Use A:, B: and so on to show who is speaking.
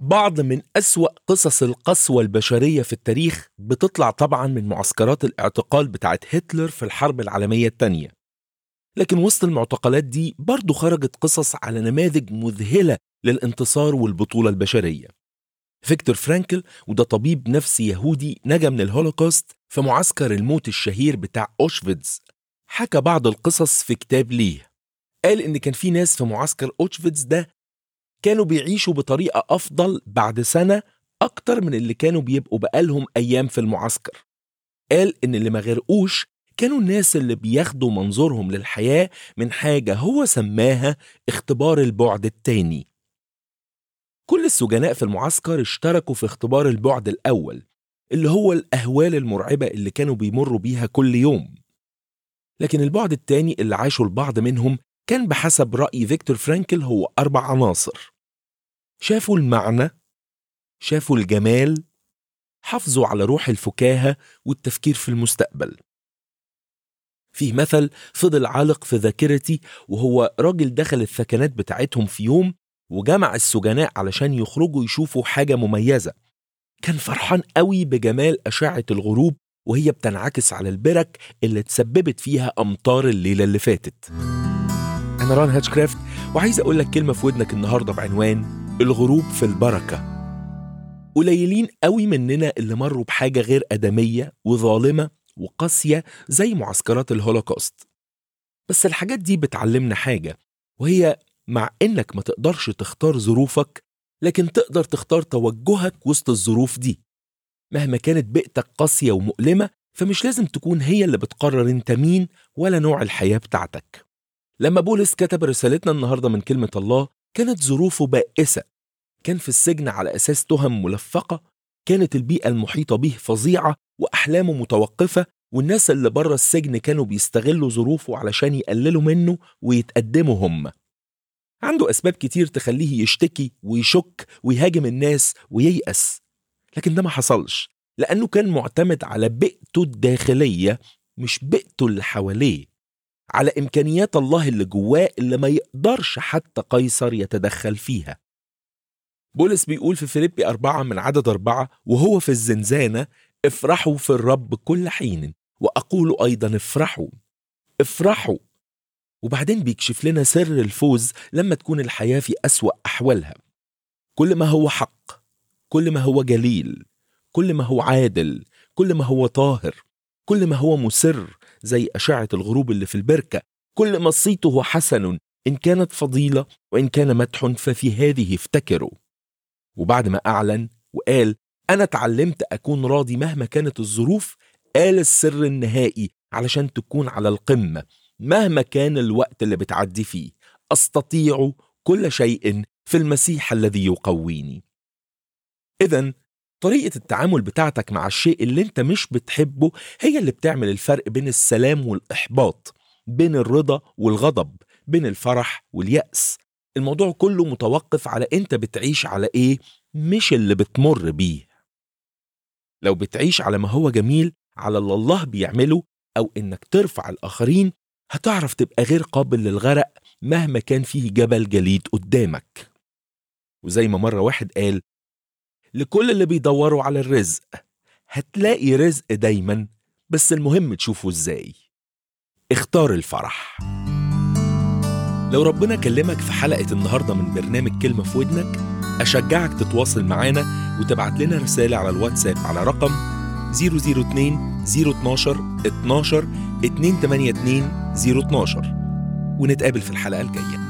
A: بعض من أسوأ قصص القسوة البشرية في التاريخ بتطلع طبعا من معسكرات الاعتقال بتاعت هتلر في الحرب العالمية الثانية لكن وسط المعتقلات دي برضو خرجت قصص على نماذج مذهلة للانتصار والبطولة البشرية فيكتور فرانكل وده طبيب نفسي يهودي نجا من الهولوكوست في معسكر الموت الشهير بتاع أوشفيتز حكى بعض القصص في كتاب ليه قال إن كان في ناس في معسكر أوشفيتز ده كانوا بيعيشوا بطريقة أفضل بعد سنة أكتر من اللي كانوا بيبقوا بقالهم أيام في المعسكر قال إن اللي ما غرقوش كانوا الناس اللي بياخدوا منظورهم للحياة من حاجة هو سماها اختبار البعد التاني كل السجناء في المعسكر اشتركوا في اختبار البعد الأول اللي هو الأهوال المرعبة اللي كانوا بيمروا بيها كل يوم لكن البعد التاني اللي عاشوا البعض منهم كان بحسب رأي فيكتور فرانكل هو أربع عناصر شافوا المعنى شافوا الجمال حافظوا على روح الفكاهة والتفكير في المستقبل فيه مثل فضل عالق في ذاكرتي وهو راجل دخل الثكنات بتاعتهم في يوم وجمع السجناء علشان يخرجوا يشوفوا حاجة مميزة كان فرحان قوي بجمال أشعة الغروب وهي بتنعكس على البرك اللي تسببت فيها أمطار الليلة اللي فاتت أنا ران هاتشكرافت وعايز أقول لك كلمة في ودنك النهاردة بعنوان الغروب في البركة قليلين قوي مننا اللي مروا بحاجة غير أدمية وظالمة وقاسية زي معسكرات الهولوكوست بس الحاجات دي بتعلمنا حاجة وهي مع إنك ما تقدرش تختار ظروفك لكن تقدر تختار توجهك وسط الظروف دي مهما كانت بيئتك قاسية ومؤلمة فمش لازم تكون هي اللي بتقرر انت مين ولا نوع الحياة بتاعتك لما بولس كتب رسالتنا النهاردة من كلمة الله كانت ظروفه بائسة كان في السجن على أساس تهم ملفقة كانت البيئة المحيطة به فظيعة وأحلامه متوقفة والناس اللي بره السجن كانوا بيستغلوا ظروفه علشان يقللوا منه ويتقدموا هم عنده أسباب كتير تخليه يشتكي ويشك ويهاجم الناس وييأس لكن ده ما حصلش لأنه كان معتمد على بيئته الداخلية مش بيئته اللي حواليه على إمكانيات الله اللي جواه اللي ما يقدرش حتى قيصر يتدخل فيها بولس بيقول في فيليبي أربعة من عدد أربعة وهو في الزنزانة افرحوا في الرب كل حين وأقول أيضا افرحوا افرحوا وبعدين بيكشف لنا سر الفوز لما تكون الحياة في أسوأ أحوالها كل ما هو حق كل ما هو جليل كل ما هو عادل كل ما هو طاهر كل ما هو مسر زي أشعة الغروب اللي في البركة كل ما صيته حسن إن كانت فضيلة وإن كان مدح ففي هذه افتكروا وبعد ما أعلن وقال أنا اتعلمت أكون راضي مهما كانت الظروف قال السر النهائي علشان تكون على القمة مهما كان الوقت اللي بتعدي فيه أستطيع كل شيء في المسيح الذي يقويني إذا طريقة التعامل بتاعتك مع الشيء اللي انت مش بتحبه هي اللي بتعمل الفرق بين السلام والإحباط بين الرضا والغضب بين الفرح واليأس الموضوع كله متوقف على انت بتعيش على ايه مش اللي بتمر بيه لو بتعيش على ما هو جميل على اللي الله بيعمله او انك ترفع الاخرين هتعرف تبقى غير قابل للغرق مهما كان فيه جبل جليد قدامك وزي ما مرة واحد قال لكل اللي بيدوروا على الرزق هتلاقي رزق دايما بس المهم تشوفه ازاي اختار الفرح لو ربنا كلمك في حلقة النهاردة من برنامج كلمة في ودنك أشجعك تتواصل معانا وتبعت لنا رسالة على الواتساب على رقم 002 012 12 282 012 ونتقابل في الحلقة الجاية